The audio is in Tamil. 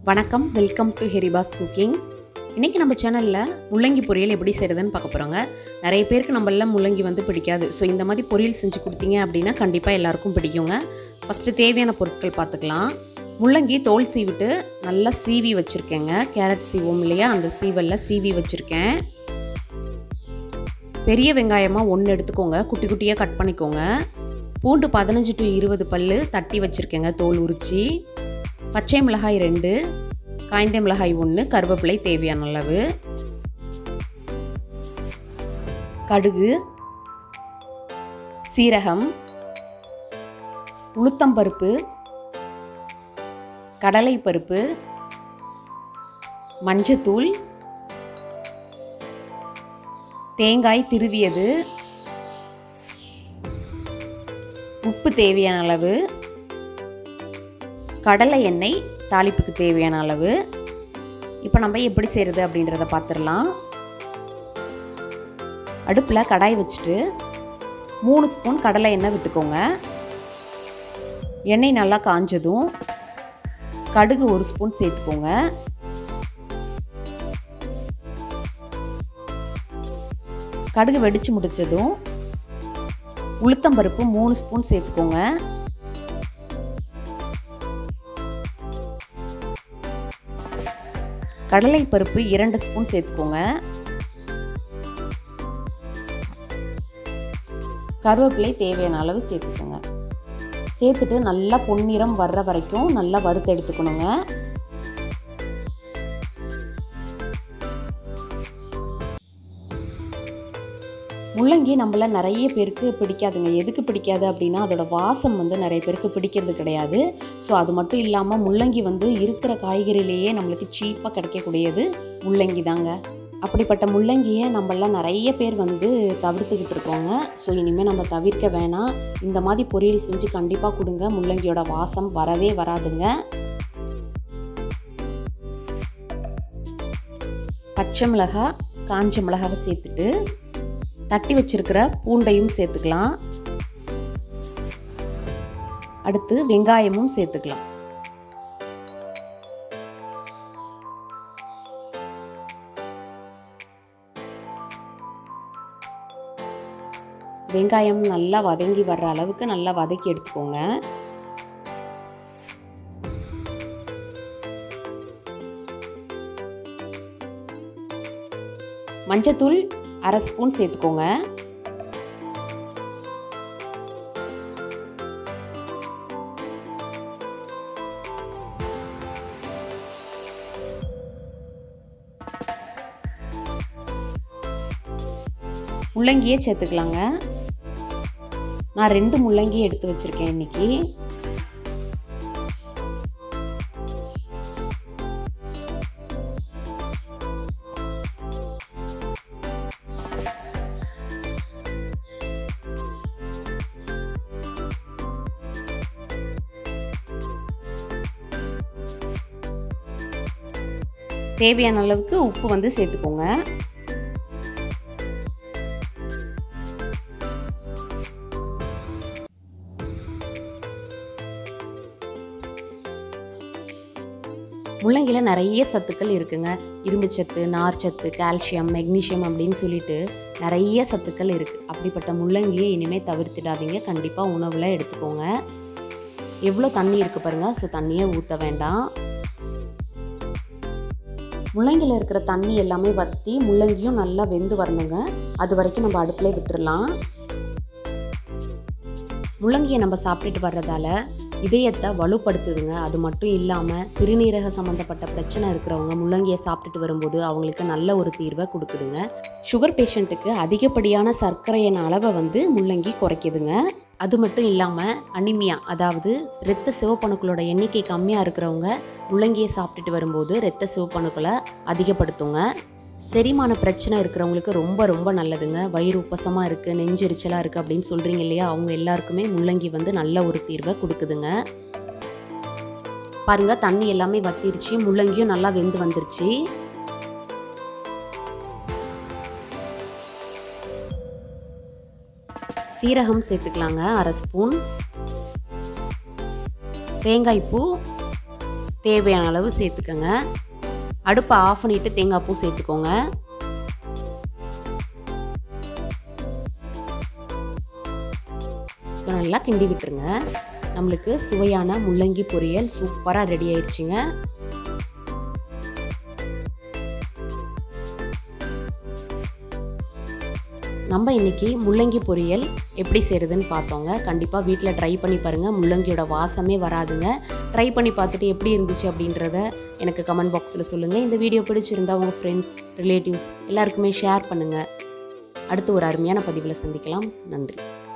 வணக்கம் வெல்கம் டு ஹெரிபாஸ் குக்கிங் இன்றைக்கி நம்ம சேனலில் முள்ளங்கி பொரியல் எப்படி செய்கிறதுன்னு பார்க்க போகிறோங்க நிறைய பேருக்கு நம்மள முள்ளங்கி வந்து பிடிக்காது ஸோ இந்த மாதிரி பொரியல் செஞ்சு கொடுத்தீங்க அப்படின்னா கண்டிப்பாக எல்லாருக்கும் பிடிக்குங்க ஃபஸ்ட்டு தேவையான பொருட்கள் பார்த்துக்கலாம் முள்ளங்கி தோல் சீவிட்டு நல்லா சீவி வச்சுருக்கேங்க கேரட் சீவோம் இல்லையா அந்த சீவலில் சீவி வச்சுருக்கேன் பெரிய வெங்காயமாக ஒன்று எடுத்துக்கோங்க குட்டி குட்டியாக கட் பண்ணிக்கோங்க பூண்டு பதினஞ்சு டு இருபது பல் தட்டி வச்சுருக்கேங்க தோல் உரிச்சி பச்சை மிளகாய் ரெண்டு காய்ந்த மிளகாய் ஒன்று கருவேப்பிலை தேவையான அளவு கடுகு சீரகம் உளுத்தம்பருப்பு கடலைப்பருப்பு மஞ்சத்தூள் தேங்காய் திருவியது உப்பு தேவையான அளவு கடலை எண்ணெய் தாளிப்புக்கு தேவையான அளவு இப்போ நம்ம எப்படி செய்கிறது அப்படின்றத பார்த்துடலாம் அடுப்பில் கடாய் வச்சுட்டு மூணு ஸ்பூன் கடலை எண்ணெய் விட்டுக்கோங்க எண்ணெய் நல்லா காஞ்சதும் கடுகு ஒரு ஸ்பூன் சேர்த்துக்கோங்க கடுகு வெடித்து முடித்ததும் உளுத்தம்பருப்பு மூணு ஸ்பூன் சேர்த்துக்கோங்க கடலை பருப்பு இரண்டு ஸ்பூன் சேர்த்துக்கோங்க கருவேப்பிலை தேவையான அளவு சேர்த்துக்கோங்க சேர்த்துட்டு நல்லா பொன்னிறம் வர்ற வரைக்கும் நல்லா வறுத்து எடுத்துக்கணுங்க முள்ளங்கி நம்மள நிறைய பேருக்கு பிடிக்காதுங்க எதுக்கு பிடிக்காது அப்படின்னா அதோட வாசம் வந்து நிறைய பேருக்கு பிடிக்கிறது கிடையாது ஸோ அது மட்டும் இல்லாமல் முள்ளங்கி வந்து இருக்கிற காய்கறியிலேயே நம்மளுக்கு சீப்பாக கிடைக்கக்கூடியது முள்ளங்கி தாங்க அப்படிப்பட்ட முள்ளங்கியை நம்மளாம் நிறைய பேர் வந்து தவிர்த்துக்கிட்டு இருக்கோங்க ஸோ இனிமேல் நம்ம தவிர்க்க வேணாம் இந்த மாதிரி பொரியல் செஞ்சு கண்டிப்பாக கொடுங்க முள்ளங்கியோட வாசம் வரவே வராதுங்க பச்சை மிளகா காஞ்ச மிளகாவை சேர்த்துட்டு தட்டி வச்சிருக்கிற பூண்டையும் சேர்த்துக்கலாம் அடுத்து வெங்காயமும் சேர்த்துக்கலாம் வெங்காயம் நல்லா வதங்கி வர்ற அளவுக்கு நல்லா வதக்கி எடுத்துக்கோங்க மஞ்சத்தூள் அரை ஸ்பூன் சேர்த்துக்கோங்க முள்ளங்கியே சேர்த்துக்கலாங்க நான் ரெண்டு முள்ளங்கி எடுத்து வச்சுருக்கேன் இன்னைக்கு தேவையான அளவுக்கு உப்பு வந்து சேர்த்துக்கோங்க முள்ளங்கியில் நிறைய சத்துக்கள் இருக்குங்க இரும்பு சத்து நார் சத்து கால்சியம் மெக்னீஷியம் அப்படின்னு சொல்லிட்டு நிறைய சத்துக்கள் இருக்குது அப்படிப்பட்ட முள்ளங்கியை இனிமேல் தவிர்த்திடாதீங்க கண்டிப்பாக உணவில் எடுத்துக்கோங்க எவ்வளோ தண்ணி இருக்குது பாருங்கள் ஸோ தண்ணியே ஊற்ற வேண்டாம் முள்ளங்கியில் இருக்கிற தண்ணி எல்லாமே வற்றி முள்ளங்கியும் நல்லா வெந்து வரணுங்க அது வரைக்கும் நம்ம அடுப்பிலே விட்டுறலாம் முள்ளங்கியை நம்ம சாப்பிட்டுட்டு வர்றதால இதயத்தை வலுப்படுத்துதுங்க அது மட்டும் இல்லாமல் சிறுநீரக சம்மந்தப்பட்ட பிரச்சனை இருக்கிறவங்க முள்ளங்கியை சாப்பிட்டுட்டு வரும்போது அவங்களுக்கு நல்ல ஒரு தீர்வை கொடுக்குதுங்க சுகர் பேஷண்ட்டுக்கு அதிகப்படியான சர்க்கரையின் அளவை வந்து முள்ளங்கி குறைக்குதுங்க அது மட்டும் இல்லாமல் அனிமியா அதாவது இரத்த சிவப்பணுக்களோட எண்ணிக்கை கம்மியாக இருக்கிறவங்க முள்ளங்கியை சாப்பிட்டுட்டு வரும்போது இரத்த சிவப்பணுக்களை அதிகப்படுத்துங்க செரிமான பிரச்சனை இருக்கிறவங்களுக்கு ரொம்ப ரொம்ப நல்லதுங்க வயிறு உப்பசமாக இருக்குது நெஞ்செரிச்சலாக இருக்குது அப்படின்னு சொல்கிறீங்க இல்லையா அவங்க எல்லாருக்குமே முள்ளங்கி வந்து நல்ல ஒரு தீர்வை கொடுக்குதுங்க பாருங்கள் தண்ணி எல்லாமே வத்திருச்சு முள்ளங்கியும் நல்லா வெந்து வந்துருச்சு சீரகம் சேர்த்துக்கலாங்க அரை ஸ்பூன் தேங்காய் பூ தேவையான அளவு சேர்த்துக்கோங்க அடுப்பை ஆஃப் பண்ணிவிட்டு தேங்காய் பூ சேர்த்துக்கோங்க ஸோ நல்லா கிண்டி விட்டுருங்க நம்மளுக்கு சுவையான முள்ளங்கி பொரியல் சூப்பராக ரெடி ஆயிடுச்சுங்க நம்ம இன்றைக்கி முள்ளங்கி பொரியல் எப்படி செய்கிறதுன்னு பார்த்தோங்க கண்டிப்பாக வீட்டில் ட்ரை பண்ணி பாருங்கள் முள்ளங்கியோட வாசமே வராதுங்க ட்ரை பண்ணி பார்த்துட்டு எப்படி இருந்துச்சு அப்படின்றத எனக்கு கமெண்ட் பாக்ஸில் சொல்லுங்கள் இந்த வீடியோ பிடிச்சிருந்தா உங்கள் ஃப்ரெண்ட்ஸ் ரிலேட்டிவ்ஸ் எல்லாருக்குமே ஷேர் பண்ணுங்கள் அடுத்து ஒரு அருமையான பதிவில் சந்திக்கலாம் நன்றி